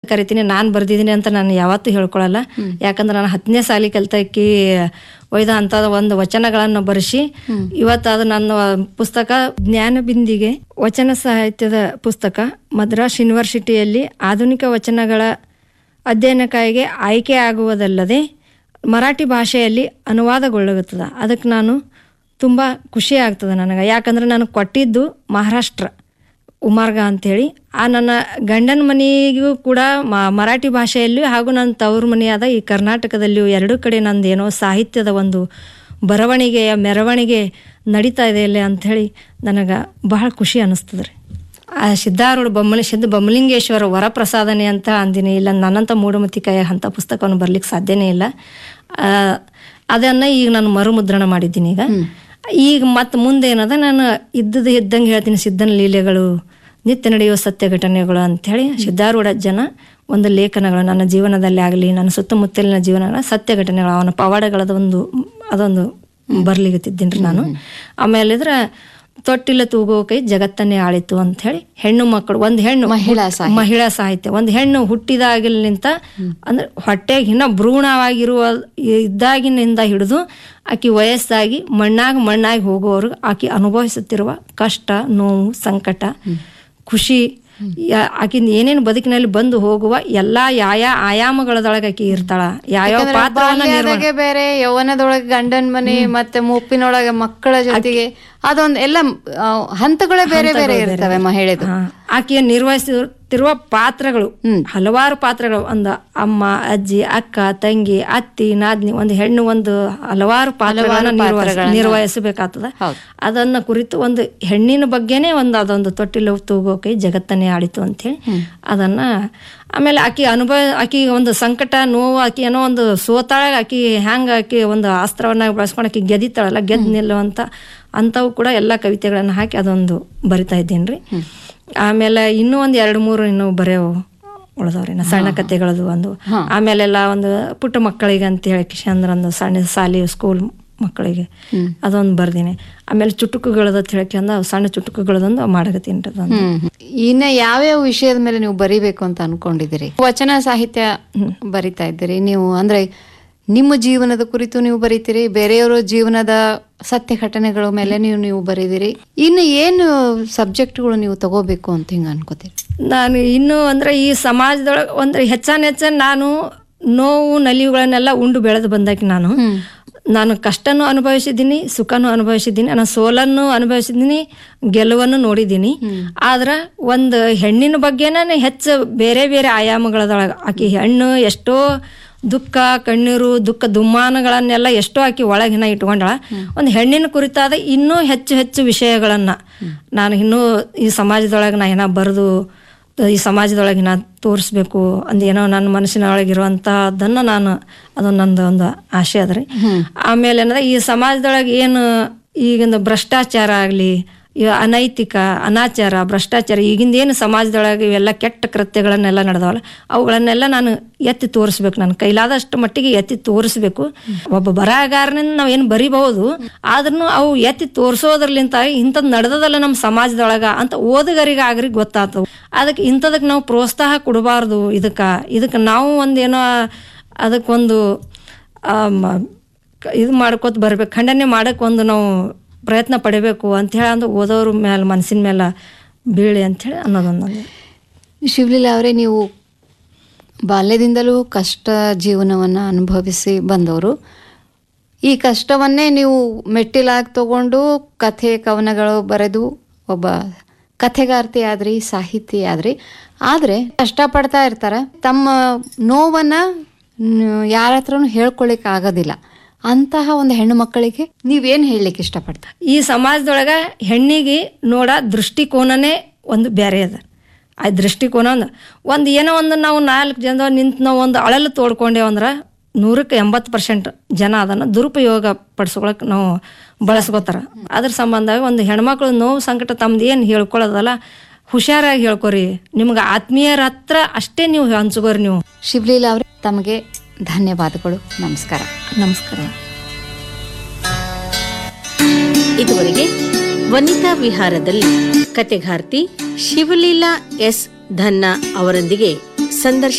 ಕರಿತೀನಿ ನಾನು ಬರ್ದಿದ್ದೀನಿ ಅಂತ ನಾನು ಯಾವತ್ತೂ ಹೇಳ್ಕೊಳಲ್ಲ ಯಾಕಂದ್ರೆ ನಾನು ಹತ್ತನೇ ಸಾಲಿ ಕಲ್ತಕ್ಕಿ ಒಯ್ದ ಅಂತ ಒಂದು ವಚನಗಳನ್ನು ಬರೆಸಿ ಇವತ್ತು ಅದು ನನ್ನ ಪುಸ್ತಕ ಜ್ಞಾನ ಬಿಂದಿಗೆ ವಚನ ಸಾಹಿತ್ಯದ ಪುಸ್ತಕ ಮದ್ರಾಸ್ ಯೂನಿವರ್ಸಿಟಿಯಲ್ಲಿ ಆಧುನಿಕ ವಚನಗಳ ಅಧ್ಯಯನಕ್ಕಾಗಿ ಆಯ್ಕೆ ಆಗುವುದಲ್ಲದೆ ಮರಾಠಿ ಭಾಷೆಯಲ್ಲಿ ಅನುವಾದಗೊಳ್ಳುತ್ತದೆ ಅದಕ್ಕೆ ನಾನು ತುಂಬ ಖುಷಿ ಆಗ್ತದೆ ನನಗೆ ಯಾಕಂದ್ರೆ ನಾನು ಕೊಟ್ಟಿದ್ದು ಮಹಾರಾಷ್ಟ್ರ ಉಮಾರ್ಗ ಅಂಥೇಳಿ ಆ ನನ್ನ ಗಂಡನ ಮನೆಗೂ ಕೂಡ ಮ- ಮರಾಠಿ ಭಾಷೆಯಲ್ಲಿಯೂ ಹಾಗೂ ನನ್ನ ತವರು ಮನೆಯಾದ ಈ ಕರ್ನಾಟಕದಲ್ಲಿಯೂ ಎರಡೂ ಕಡೆ ನಂದು ಏನೋ ಸಾಹಿತ್ಯದ ಒಂದು ಬರವಣಿಗೆಯ ಮೆರವಣಿಗೆ ನಡೀತಾ ಇದೆ ಇಲ್ಲಿ ಅಂಥೇಳಿ ನನಗೆ ಬಹಳ ಖುಷಿ ಅನ್ನಿಸ್ತದೆ ರೀ ಆ ಸಿದ್ಧಾರೂಢ ಬೊಮ್ಮಲಿ ಸಿದ್ಧ ಬೊಮ್ಮಲಿಂಗೇಶ್ವರ ವರಪ್ರಸಾದನೆ ಅಂತ ಅಂದಿನಿ ಇಲ್ಲ ನನ್ನಂಥ ಮೂಢಮತಿ ಕೈಯಾಗ ಅಂಥ ಪುಸ್ತಕವನ್ನು ಬರ್ಲಿಕ್ಕೆ ಸಾಧ್ಯನೇ ಇಲ್ಲ ಆ, ಅದನ್ನ ಈಗ ನಾನು ಮರುಮುದ್ರಣ ಮಾಡಿದ್ದೀನಿ ಈಗ ಈಗ ಮತ್ತೆ ಮುಂದೆ ಏನದ ನಾನು ಇದ್ದದ್ದು ಇದ್ದಂಗೆ ಹೇಳ್ತೀನಿ ಸಿದ್ಧನ ಲೀಲೆಗಳು ನಿತ್ಯ ನಡೆಯುವ ಸತ್ಯ ಘಟನೆಗಳು ಅಂಥೇಳಿ ಸಿದ್ಧಾರೂಢ ಜನ ಒಂದು ಲೇಖನಗಳು ನನ್ನ ಜೀವನದಲ್ಲಿ ಆಗಲಿ ನನ್ನ ಸುತ್ತಮುತ್ತಲಿನ ಜೀವನಗಳ ಸತ್ಯ ಘಟನೆಗಳು ಅವನ ಪವಾಡಗಳದ ಒಂದು ಅದೊಂದು ಬರ್ಲಿಗತ್ತಿದ್ದೀನಿ ರೀ ನಾನು ಆಮೇಲೆ ಇದ್ರ ತೊಟ್ಟಿಲ್ಲ ತೂಗೋ ಕೈ ಜಗತ್ತನ್ನೇ ಆಳಿತು ಅಂತ ಹೇಳಿ ಹೆಣ್ಣು ಮಕ್ಕಳು ಒಂದು ಹೆಣ್ಣು ಮಹಿಳಾ ಹುಟ್- ಮಹಿಳಾ ಸಾಹಿತ್ಯ ಒಂದು ಹೆಣ್ಣು ಹುಟ್ಟಿದಾಗಿಲಿಂತ ಅಂದ್ರೆ ಹೊಟ್ಟೆಗೆ ಇನ್ನ ಭ್ರೂಣವಾಗಿರುವ ಇದ್ದಾಗಿನಿಂದ ಹಿಡಿದು ಆಕಿ ವಯಸ್ಸಾಗಿ ಮಣ್ಣಾಗ ಮಣ್ಣಾಗಿ ಹೋಗುವವರೆಗೂ ಆಕಿ ಅನುಭವಿಸುತ್ತಿರುವ ಕಷ್ಟ ನೋವು ಸಂಕಟ ಖುಷಿ ಯಾ- ಆಕಿನ ಏನೇನು ಬದುಕಿನಲ್ಲಿ ಬಂದು ಹೋಗುವ ಎಲ್ಲಾ ಯಾಯ ಆಯಾಮಗಳದೊಳಗೆ ಆಕಿ ಇರ್ತಾಳ ಯಾವ್ಯಾವ ಪಾತ್ರವನ್ನ ನಿರ್ವಹಣೆ ಬಾಲ್ಯದಾಗೆ ಬೇರೆ ಯೌವನದೊಳಗೆ ಗಂಡನ ಮನೆ ಮತ್ತೆ ಮುಪ್ಪಿನೊಳಗೆ ಮಕ್ಕಳ ಜೊತೆಗೆ ಅದೊಂದ್ ಎಲ್ಲ ಆ, ಹಂತಗಳೇ ಬೇರೆ ಬೇರೆ ಇರ್ತವೆ ಮಹಿಳೆದು ಹಾ. ಆಕೆಯ ನಿರ್ವಹಿಸುತ್ತಿರುವ ಪಾತ್ರಗಳು ಹಲವಾರು ಪಾತ್ರಗಳು ಒಂದು ಅಮ್ಮ ಅಜ್ಜಿ ಅಕ್ಕ ತಂಗಿ ಅತ್ತಿ ನಾದ್ನಿ ಒಂದು ಹೆಣ್ಣು ಒಂದು ಹಲವಾರು ಪಾತ್ರಗಳನ್ನ ನಿರ್ವಹಿಸ ನಿರ್ವಹಿಸಬೇಕಾಗ್ತದ ಅದನ್ನ ಕುರಿತು ಒಂದು ಹೆಣ್ಣಿನ ಬಗ್ಗೆನೇ ಒಂದು ಅದೊಂದು ತೊಟ್ಟಿಲು ತೂಗೋ ಕೈ ಜಗತ್ತನ್ನೇ ಆಡಿತು ಅಂತೇಳಿ ಅದನ್ನ ಆಮೇಲೆ ಆಕಿ ಅನುಭವ ಆಕಿ ಒಂದು ಸಂಕಟ ನೋವು ಆಕಿ ಏನೋ ಒಂದು ಸೋತಾಳ ಆಕಿ ಹ್ಯಾಂಗ ಆಕಿ ಒಂದು ಅಸ್ತ್ರವನ್ನ ಬಳಸ್ಕೊಂಡು ಆಕಿ ಗೆದಿತಾಳಲ್ಲ ಗೆದ್ದು ನಿಲ್ಲುವಂತ ಅಂಥವು ಕೂಡ ಎಲ್ಲ ಕವಿತೆಗಳನ್ನು ಹಾಕಿ ಅದೊಂದು ಬರಿತಾ ಇದ್ದೀನಿ ರೀ ಆಮೇಲೆ ಇನ್ನೂ ಒಂದು ಎರಡು ಮೂರು ಇನ್ನು ಬರೆಯವು ಉಳ್ದವ್ರಿ ನಾ ಸಣ್ಣ ಕಥೆಗಳದು ಒಂದು ಆಮೇಲೆಲ್ಲ ಒಂದು ಪುಟ್ಟ ಮಕ್ಕಳಿಗೆ ಅಂತ ಹೇಳಿ ಕಿಶಂದ್ರ ಒಂದು ಸಣ್ಣ ಸಾಲಿ ಸ್ಕೂಲ್ ಮಕ್ಕಳಿಗೆ ಅದೊಂದು ಬರ್ದೀನಿ ಆಮೇಲೆ ಚುಟುಕುಗಳದ ಅಂತ ಹೇಳಕ್ಕೆ ಅಂದ ಸಣ್ಣ ಚುಟುಕುಗಳದೊಂದು ಮಾಡಕತ್ತೀನಿ ರೀ ಅದೊಂದು ಹ್ಮ್ ಇನ್ನ ಯಾವ್ಯಾವ ವಿಷಯದ ಮೇಲೆ ನೀವು ಬರಿಬೇಕು ಅಂತ ಅನ್ಕೊಂಡಿದ್ದೀರಿ ವಚನ ಸಾಹಿತ್ಯ ಬರಿತಾ ಇದ್ದೀರಿ ನೀವು ಅಂದ್ರೆ ನಿಮ್ಮ ಜೀವನದ ಕುರಿತು ನೀವು ಬರೀತೀರಿ ಬೇರೆಯವರ ಜೀವನದ ಸತ್ಯ ಘಟನೆಗಳ ಮೇಲೆ ನೀವು ನೀವು ಬರೀದಿರಿ ಇನ್ನು ಏನು ಸಬ್ಜೆಕ್ಟ್ಗಳು ನೀವು ತಗೋಬೇಕು ಅಂತ ಹಿಂಗ ಅನ್ಕೋತೀರಿ ನಾನು ಇನ್ನು ಅಂದ್ರೆ ಈ ಸಮಾಜದೊಳಗೆ ಅಂದ್ರೆ ಹೆಚ್ಚಾನ ಹೆಚ್ಚಾನ ನಾನು ನೋವು ನಲಿವುಗಳನ್ನೆಲ್ಲ ಉಂಡು ಬೆಳೆದು ಬಂದಾಕಿ ನಾನು ನಾನು ಕಷ್ಟನೂ ಅನುಭವಿಸಿದ್ದೀನಿ ಸುಖನೂ ಅನುಭವಿಸಿದ್ದೀನಿ ನಾನು ಸೋಲನ್ನು ಅನುಭವಿಸಿದ್ದೀನಿ ಗೆಲುವನ್ನು ನೋಡಿದ್ದೀನಿ ಆದ್ರೆ ಒಂದು ಹೆಣ್ಣಿನ ಬಗ್ಗೆನೇ ಹೆಚ್ಚು ಬೇರೆ ಬೇರೆ ಆಯಾಮಗಳದೊಳಗೆ ಆಕಿ ಹೆಣ್ಣು ಎಷ್ಟೋ ದುಃಖ ಕಣ್ಣೀರು ದುಃಖ ದುಮ್ಮಾನಗಳನ್ನೆಲ್ಲ ಎಷ್ಟೋ ಆಕಿ ಒಳಗಿನ ಇಟ್ಕೊಂಡಳ ಒಂದು ಹೆಣ್ಣಿನ ಕುರಿತಾದ ಇನ್ನೂ ಹೆಚ್ಚು ಹೆಚ್ಚು ವಿಷಯಗಳನ್ನ ನಾನು ಇನ್ನೂ ಈ ಸಮಾಜದೊಳಗೆ ನಾ ಏನೋ ಬರೆದು ಈ ಸಮಾಜದೊಳಗೆ ನಾ ತೋರಿಸ್ಬೇಕು ಅಂದ್ ಏನೋ ನನ್ನ ಮನಸ್ಸಿನ ಒಳಗಿರುವಂಥದ್ದನ್ನ ನಾನು ಅದು ನಂದು ಒಂದು ಆಸೆ ಅದ್ರಿ ಆಮೇಲೆ ಏನಂದ್ರೆ ಈ ಸಮಾಜದೊಳಗೆ ಏನು ಈಗಿಂದ ಭ್ರಷ್ಟಾಚಾರ ಆಗಲಿ ಅನೈತಿಕ ಅನಾಚಾರ ಭ್ರಷ್ಟಾಚಾರ ಈಗಿಂದ ಏನು ಸಮಾಜದೊಳಗೆ ಇವೆಲ್ಲ ಕೆಟ್ಟ ಕೃತ್ಯಗಳನ್ನೆಲ್ಲ ನಡೆದವಲ್ಲ ಅವುಗಳನ್ನೆಲ್ಲ ನಾನು ಎತ್ತಿ ತೋರಿಸ್ಬೇಕು ನನ್ನ ಕೈಲಾದಷ್ಟು ಮಟ್ಟಿಗೆ ಎತ್ತಿ ತೋರಿಸ್ಬೇಕು ಒಬ್ಬ ಬರಹಗಾರನಿಂದ ನಾವು ಏನು ಬರಿಬಹುದು ಆದ್ರೂ ಅವು ಎತ್ತಿ ತೋರಿಸೋದ್ರಲಿಂತ ಇಂಥದ್ದು ನಡೆದದಲ್ಲ ನಮ್ಮ ಸಮಾಜದೊಳಗ ಅಂತ ಓದುಗರಿಗಾಗ್ರಿ ಗೊತ್ತಾಗ್ತವು ಅದಕ್ಕೆ ಇಂಥದಕ್ಕೆ ನಾವು ಪ್ರೋತ್ಸಾಹ ಕೊಡಬಾರ್ದು ಇದಕ್ಕೆ ಇದಕ್ಕೆ ನಾವು ಒಂದೇನೋ ಅದಕ್ಕೊಂದು ಆ, ಮ- ಕ- ಇದು ಮಾಡ್ಕೋತ ಬರ್ಬೇಕು ಖಂಡನೆ ಮಾಡಕ್ಕೆ ಒಂದು ನಾವು ಪ್ರಯತ್ನ ಪಡಿಬೇಕು ಅಂಥೇಳಿ ಅಂದ್ರೆ ಓದೋರ ಮೇಲೆ ಮನಸ್ಸಿನ ಮೇಲೆ ಬೀಳಿ ಅಂಥೇಳಿ ಅನ್ನೋದೊಂದು ನಂದು. ಶಿವಲೀಲಾ ಅವರೇ ನೀವು ಬಾಲ್ಯದಿಂದಲೂ ಕಷ್ಟ ಜೀವನವನ್ನು ಅನುಭವಿಸಿ ಬಂದವರು ಈ ಕಷ್ಟವನ್ನೇ ನೀವು ಮೆಟ್ಟಿಲಾಗಿ ತಗೊಂಡು ಕಥೆ ಕವನಗಳು ಬರೆದು ಒಬ್ಬ ಕಥೆಗಾರ್ತಿ ಆದ್ರಿ ಸಾಹಿತಿ ಆದ್ರಿ ಆದರೆ ಕಷ್ಟಪಡ್ತಾ ಇರ್ತಾರೆ ತಮ್ಮ ನೋವನ್ನ ಯಾರ ಹತ್ರನೂ ಹೇಳ್ಕೊಳಿಕ್ ಆಗೋದಿಲ್ಲ ಅಂತಹ ಒಂದು ಹೆಣ್ಣು ಮಕ್ಕಳಿಗೆ ನೀವೇನು ಹೇಳಲಿಕ್ಕೆ ಇಷ್ಟಪಡ್ತಾರೆ ಈ ಸಮಾಜದೊಳಗೆ ಹೆಣ್ಣಿಗೆ ನೋಡ ದೃಷ್ಟಿಕೋನನೇ ಒಂದು ಬೇರೆ ಅದ ಆ ದೃಷ್ಟಿಕೋನ ಒಂದು ಒಂದು ಏನೋ ಒಂದು ನಾವು ನಾಲ್ಕು ಜನ ನಿಂತು ನಾವು ಒಂದು ಅಳಲು ತೋಡ್ಕೊಂಡೇವು ಅಂದ್ರೆ ನೂರಕ್ಕೆ ಎಂಬತ್ತು ಪರ್ಸೆಂಟ್ ಜನ ಅದನ್ನು ದುರುಪಯೋಗ ಪಡಿಸ್ಕೊಳಕ್ಕೆ ನಾವು ಬಳಸ್ಕೋತಾರ ಅದ್ರ ಸಂಬಂಧ ಒಂದು ಹೆಣ್ಮಕ್ಳು ನೋವು ಸಂಕಟ ತಮ್ದು ಏನು ಹೇಳ್ಕೊಳ್ಳೋದಲ್ಲ ಹುಷಾರಾಗಿ ಹೇಳ್ಕೊರಿ ನಿಮ್ಗೆ ಆತ್ಮೀಯರ ಹತ್ರ ಅಷ್ಟೇ ನೀವು ಹಂಚ್ಕೋರಿ ನೀವು ಶಿವಲೀಲಾ ಅವರೇ ತಮಗೆ ಧನ್ಯವಾದಗಳು ನಮಸ್ಕಾರ ನಮಸ್ಕಾರ ಇದುವರೆಗೆ ವನಿತಾ ವಿಹಾರದಲ್ಲಿ ಕತೆಗಾರ್ತಿ ಶಿವಲೀಲಾ ಎಸ್ ಧನ್ನ ಅವರೊಂದಿಗೆ ಸಂದರ್ಶನ